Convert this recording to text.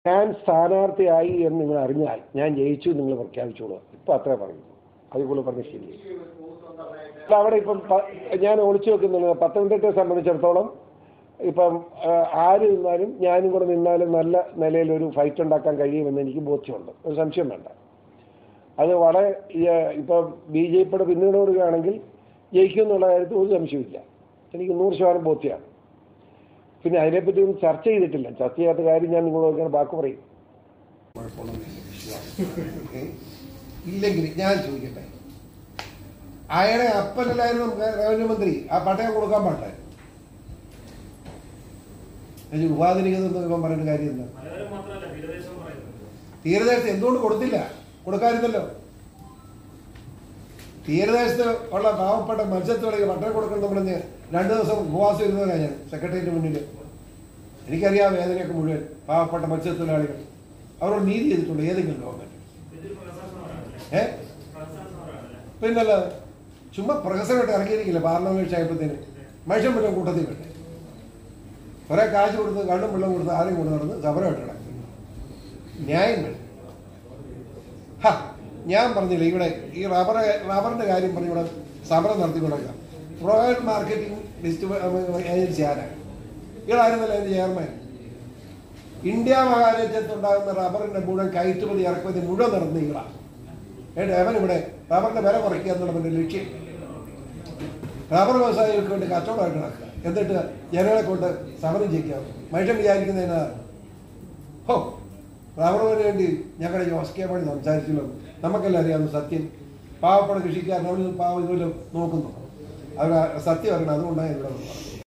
ഞാൻ സ്ഥാനാർത്ഥിയായി എന്ന് നിങ്ങൾ അറിഞ്ഞാൽ ഞാൻ ജയിച്ചു എന്ന് നിങ്ങൾ പ്രഖ്യാപിച്ചോളൂ ഇപ്പൊ അത്രേ പറയൂ അതുപോലെ പറഞ്ഞ ശരി അല്ല, അവിടെ ഇപ്പം പ- ഞാൻ ഒളിച്ചു വെക്കുന്നുണ്ട് പത്തനംതിട്ടയെ സംബന്ധിച്ചിടത്തോളം ഇപ്പം ആ, ആര് നിന്നാലും ഞാനും കൂടെ നിന്നാലും നല്ല നിലയിൽ ഒരു ഫൈറ്റ് ഉണ്ടാക്കാൻ കഴിയുമെന്ന് എനിക്ക് ബോധ്യമുണ്ട് ഒരു സംശയം വേണ്ട അത് വളരെ ഈ, ഇപ്പം ബി ജെ പിയുടെ പിന്തുണയോടുകയാണെങ്കിൽ ജയിക്കും എന്നുള്ള കാര്യത്തിൽ ഒരു സംശയമില്ല എനിക്ക് നൂറ് ശതമാനം ബോധ്യമാണ് പിന്നെ അതിനെപ്പറ്റി ഒന്നും ചർച്ച ചെയ്തിട്ടില്ല ചർച്ച ചെയ്യാത്ത കാര്യം ഞാൻ നിങ്ങളോട് ഇങ്ങനെ വാക്ക് പറയും ഏ? ഇല്ലെങ്കിൽ ഞാൻ ചോദിക്കട്ടെ അയാളെ അപ്പനല്ലായിരുന്നു റവന്യൂ മന്ത്രി ആ പട്ടയം കൊടുക്കാൻ പാട്ടെ ഉപാധിനികതെന്ന് ഇവൻ പറഞ്ഞ കാര്യം എന്താ മലയാളം മാത്രമല്ല തീരദേശം പറയുന്നത് തീരദേശത്ത് എന്തുകൊണ്ട് കൊടുത്തില്ല കൊടുക്കാതിരുന്നല്ലോ തീരദേശത്ത് ഉള്ള പാവപ്പെട്ട മത്സ്യത്തൊഴിലാളികൾ പട്ടയം കൊടുക്കണം പറഞ്ഞ് രണ്ടു ദിവസം ഉപവാസം ഇരുന്നവരാണ് ഞാൻ സെക്രട്ടേറിയറ്റ് മുന്നിൽ എനിക്കറിയാം വേദനയൊക്കെ മുഴുവൻ പാവപ്പെട്ട മത്സ്യത്തൊഴിലാളികൾ അവരോട് നീതി ചെയ്തിട്ടുണ്ട് ഏതെങ്കിലും ഗവൺമെന്റ് ഇതിൽ പ്രഹസനമാണല്ലേ ഏ പ്രഹസനമാണല്ലേ പിന്നല്ലാതെ ചുമ്മാ പ്രഹസനമായിട്ട് ഇറങ്ങിയിരിക്കില്ല പാർലമെന്റ് ആയപ്പോഴത്തേന് മനുഷ്യൻ വെള്ളം കൂട്ടത്തിൽ വേണ്ടേ കുറെ കാശ് കൊടുത്ത് കണ്ണും വെള്ളം കൊടുത്ത് ആരും കൊണ്ട് നടന്ന് സമരമായിട്ട് കിടക്കും ന്യായം വേണം ഹ, ഞാൻ പറഞ്ഞില്ല ഇവിടെ ഈ റബ്ബർ റബ്ബറിന്റെ കാര്യം പറഞ്ഞ് ഇവിടെ സമരം നടത്തി കൊടുക്കാം റോയൽ മാർക്കറ്റിംഗ് ഡിസ്ട്രിബ്യൂ ഏജൻസി ആരാണ് ഇയാളായിരുന്നല്ലോ അതിന്റെ ചെയർമാൻ ഇന്ത്യ മഹാരാജ്യത്തുണ്ടാകുന്ന റബ്ബറിന്റെ മുഴുവൻ കയറ്റുമതി ഇറക്കുമതി മുഴുവൻ നടന്ന ഇയാളാണ് ഏട്ട് അവൻ ഇവിടെ റബ്ബറിന്റെ വില കുറയ്ക്കുക എന്നുള്ളതിന്റെ ലക്ഷ്യം റബ്ബർ വ്യവസായികൾക്ക് വേണ്ടി കച്ചവടമായിട്ട് നടക്കുക എന്നിട്ട് ജനങ്ങളെ കൊണ്ട് സമരം ചെയ്യിക്കാം മനുഷ്യൻ വിചാരിക്കുന്നതിനാ ഹോ റബ്ബറിന് വേണ്ടി ഞങ്ങളുടെ ജോസ് കെ പണി സംസാരിച്ചല്ലോ നമുക്കെല്ലാം അറിയാവുന്ന സത്യം പാവപ്പെട്ട കൃഷിക്കാരൻ അവന് പാവം ഇതുവല്ലോ നോക്കുന്നു അവർ സത്യം അറിയണം അതുകൊണ്ടാണ് ഇവിടെ വന്നത്